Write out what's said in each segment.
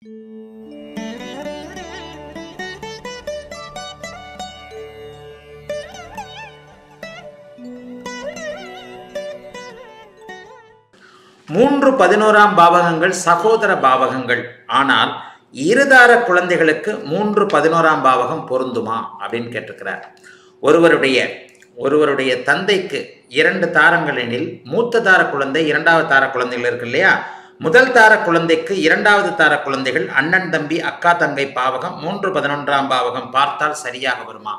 மூன்று பதினோராம் பாவகங்கள் சகோதர பாவகங்கள் ஆனால் இருதார குழந்தைகளுக்கு மூன்று பதினோராம் பாவகம் பொருந்துமா அப்படின்னு கேட்டிருக்கிறார் ஒருவருடைய ஒருவருடைய தந்தைக்கு இரண்டு தாரங்கள் எனில் மூத்த தார குழந்தை இரண்டாவது தார குழந்தைகள் இருக்கு இல்லையா முதல் தார குழந்தைக்கு இரண்டாவது தார குழந்தைகள் அண்ணன் தம்பி அக்கா தங்கை பாவகம் மூன்று பதினொன்றாம் பாவகம் பார்த்தால் சரியாக வருமா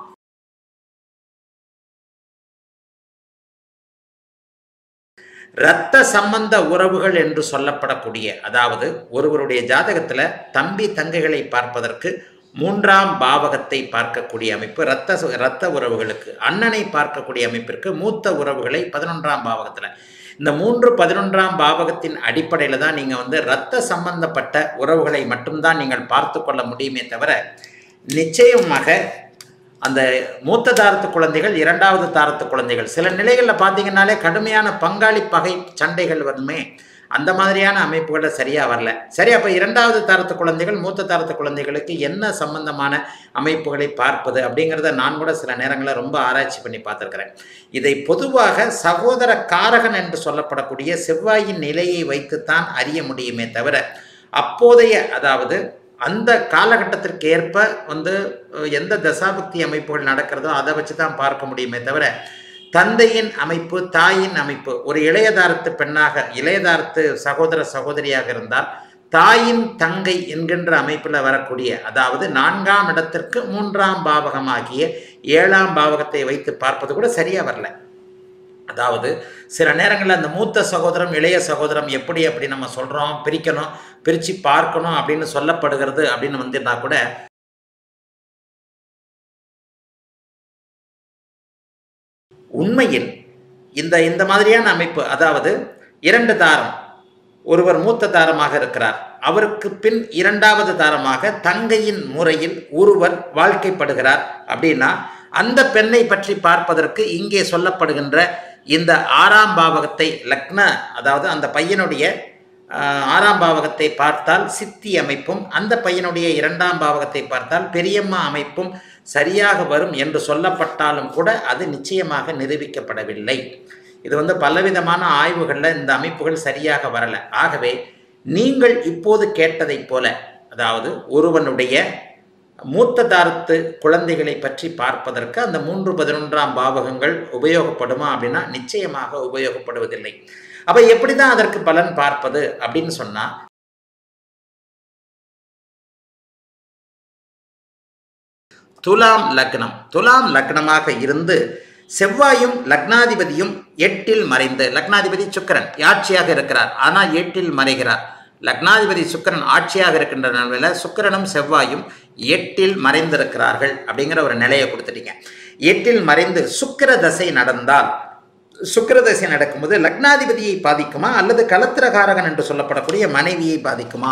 இரத்த சம்பந்த உறவுகள் என்று சொல்லப்படக்கூடிய அதாவது ஒருவருடைய ஜாதகத்துல தம்பி தங்கைகளை பார்ப்பதற்கு மூன்றாம் பாவகத்தை பார்க்கக்கூடிய அமைப்பு இரத்த இரத்த உறவுகளுக்கு அண்ணனை பார்க்கக்கூடிய அமைப்பிற்கு மூத்த உறவுகளை பதினொன்றாம் பாவகத்துல இந்த மூன்று பதினொன்றாம் பாவகத்தின் அடிப்படையில் தான் நீங்கள் வந்து இரத்த சம்பந்தப்பட்ட உறவுகளை மட்டும்தான் நீங்கள் பார்த்து கொள்ள முடியுமே தவிர நிச்சயமாக அந்த மூத்த தாரத்து குழந்தைகள் இரண்டாவது தாரத்து குழந்தைகள் சில நிலைகளில் பார்த்தீங்கன்னாலே கடுமையான பங்காளி பகை சண்டைகள் வருமே அந்த மாதிரியான அமைப்புகளில் சரியாக வரல சரி அப்போ இரண்டாவது தாரத்து குழந்தைகள் மூத்த தாரத்து குழந்தைகளுக்கு என்ன சம்பந்தமான அமைப்புகளை பார்ப்பது அப்படிங்கிறத நான் கூட சில நேரங்களில் ரொம்ப ஆராய்ச்சி பண்ணி பார்த்துருக்கிறேன் இதை பொதுவாக சகோதர காரகன் என்று சொல்லப்படக்கூடிய செவ்வாயின் நிலையை வைத்துத்தான் அறிய முடியுமே தவிர அப்போதைய அதாவது அந்த காலகட்டத்திற்கு ஏற்ப வந்து எந்த தசாபக்தி அமைப்புகள் நடக்கிறதோ அதை வச்சு தான் பார்க்க முடியுமே தவிர தந்தையின் அமைப்பு தாயின் அமைப்பு ஒரு இளையதாரத்து பெண்ணாக இளையதாரத்து சகோதர சகோதரியாக இருந்தால் தாயின் தங்கை என்கின்ற அமைப்பில் வரக்கூடிய அதாவது நான்காம் இடத்திற்கு மூன்றாம் பாவகமாகிய ஏழாம் பாவகத்தை வைத்து பார்ப்பது கூட சரியாக வரல அதாவது சில நேரங்களில் அந்த மூத்த சகோதரம் இளைய சகோதரம் எப்படி அப்படி நம்ம சொல்கிறோம் பிரிக்கணும் பிரித்து பார்க்கணும் அப்படின்னு சொல்லப்படுகிறது அப்படின்னு வந்துன்னா கூட உண்மையில் இந்த இந்த மாதிரியான அமைப்பு அதாவது இரண்டு தாரம் ஒருவர் மூத்த தாரமாக இருக்கிறார் அவருக்கு பின் இரண்டாவது தாரமாக தங்கையின் முறையில் ஒருவர் வாழ்க்கைப்படுகிறார் அப்படின்னா அந்த பெண்ணை பற்றி பார்ப்பதற்கு இங்கே சொல்லப்படுகின்ற இந்த ஆறாம் பாவகத்தை லக்ன அதாவது அந்த பையனுடைய ஆறாம் பாவகத்தை பார்த்தால் சித்தி அமைப்பும் அந்த பையனுடைய இரண்டாம் பாவகத்தை பார்த்தால் பெரியம்மா அமைப்பும் சரியாக வரும் என்று சொல்லப்பட்டாலும் கூட அது நிச்சயமாக நிரூபிக்கப்படவில்லை இது வந்து பலவிதமான ஆய்வுகளில் இந்த அமைப்புகள் சரியாக வரல ஆகவே நீங்கள் இப்போது கேட்டதைப் போல அதாவது ஒருவனுடைய மூத்த தாரத்து குழந்தைகளை பற்றி பார்ப்பதற்கு அந்த மூன்று பதினொன்றாம் பாவகங்கள் உபயோகப்படுமா அப்படின்னா நிச்சயமாக உபயோகப்படுவதில்லை அப்ப எப்படி தான் அதற்கு பலன் பார்ப்பது அப்படின்னு சொன்னா துலாம் லக்னம் துலாம் லக்னமாக இருந்து செவ்வாயும் லக்னாதிபதியும் எட்டில் மறைந்து லக்னாதிபதி சுக்கரன் ஆட்சியாக இருக்கிறார் ஆனால் எட்டில் மறைகிறார் லக்னாதிபதி சுக்கரன் ஆட்சியாக இருக்கின்ற நிலையில் சுக்கரனும் செவ்வாயும் எட்டில் மறைந்திருக்கிறார்கள் அப்படிங்கிற ஒரு நிலையை கொடுத்துட்டீங்க எட்டில் மறைந்து சுக்கர தசை நடந்தால் சுக்கர தசை நடக்கும்போது லக்னாதிபதியை பாதிக்குமா அல்லது கலத்திரகாரகன் என்று சொல்லப்படக்கூடிய மனைவியை பாதிக்குமா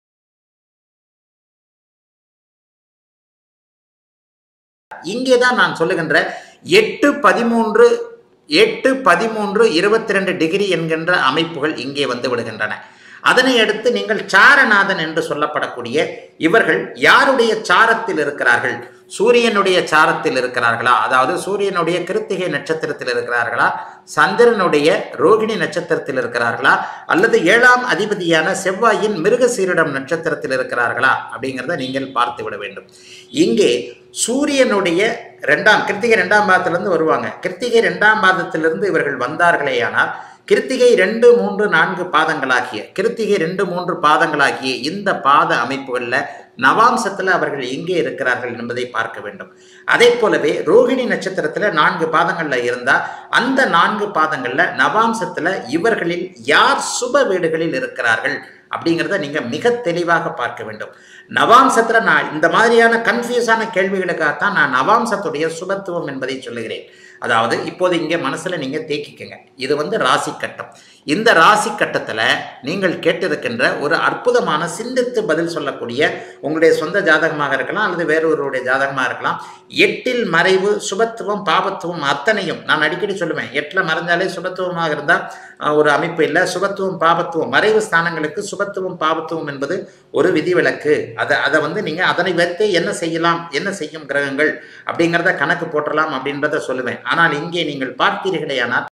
இங்கே தான் நான் சொல்லுகின்ற எட்டு பதிமூன்று எட்டு பதிமூன்று இருபத்தி ரெண்டு டிகிரி என்கின்ற அமைப்புகள் இங்கே வந்து விடுகின்றன அதனை அடுத்து நீங்கள் சாரநாதன் என்று சொல்லப்படக்கூடிய இவர்கள் யாருடைய சாரத்தில் இருக்கிறார்கள் சூரியனுடைய சாரத்தில் இருக்கிறார்களா அதாவது சூரியனுடைய கிருத்திகை நட்சத்திரத்தில் இருக்கிறார்களா சந்திரனுடைய ரோகிணி நட்சத்திரத்தில் இருக்கிறார்களா அல்லது ஏழாம் அதிபதியான செவ்வாயின் மிருகசீரிடம் நட்சத்திரத்தில் இருக்கிறார்களா அப்படிங்கிறத நீங்கள் பார்த்து விட வேண்டும் இங்கே சூரியனுடைய ரெண்டாம் கிருத்திகை ரெண்டாம் பாதத்திலிருந்து வருவாங்க கிருத்திகை ரெண்டாம் பாதத்திலிருந்து இவர்கள் வந்தார்களேயானால் கிருத்திகை ரெண்டு மூன்று நான்கு பாதங்களாகிய கிருத்திகை ரெண்டு மூன்று பாதங்களாகிய இந்த பாத அமைப்புகளில் நவாம்சத்தில் அவர்கள் எங்கே இருக்கிறார்கள் என்பதை பார்க்க வேண்டும் அதே போலவே ரோகிணி நட்சத்திரத்தில் நான்கு பாதங்களில் இருந்தால் அந்த நான்கு பாதங்களில் நவாம்சத்தில் இவர்களில் யார் சுப வீடுகளில் இருக்கிறார்கள் அப்படிங்கிறத நீங்கள் மிக தெளிவாக பார்க்க வேண்டும் நவாம்சத்தில் நான் இந்த மாதிரியான கன்ஃபியூஸான கேள்விகளுக்காகத்தான் நான் நவாம்சத்துடைய சுபத்துவம் என்பதை சொல்லுகிறேன் அதாவது இப்போது இங்கே மனசில் நீங்கள் தேக்கிக்கங்க இது வந்து ராசி கட்டம் இந்த ராசி கட்டத்தில் நீங்கள் கேட்டிருக்கின்ற ஒரு அற்புதமான சிந்தித்து பதில் சொல்லக்கூடிய உங்களுடைய சொந்த ஜாதகமாக இருக்கலாம் அல்லது வேறொருவருடைய ஜாதகமாக இருக்கலாம் எட்டில் மறைவு சுபத்துவம் பாபத்துவம் அத்தனையும் நான் அடிக்கடி சொல்லுவேன் எட்டில் மறைஞ்சாலே சுபத்துவமாக இருந்தால் அஹ், ஒரு அமைப்பு இல்லை சுபத்துவம் பாபத்துவம் மறைவு ஸ்தானங்களுக்கு சுபத்துவம் பாபத்துவம் என்பது ஒரு விதிவிலக்கு அதை அதை வந்து நீங்கள் அதனை வைத்து என்ன செய்யலாம் என்ன செய்யும் கிரகங்கள் அப்படிங்கிறத கணக்கு போட்டலாம் அப்படின்றத சொல்லுவேன் ஆனால் இங்கே நீங்கள் பார்த்தீர்களேயானால்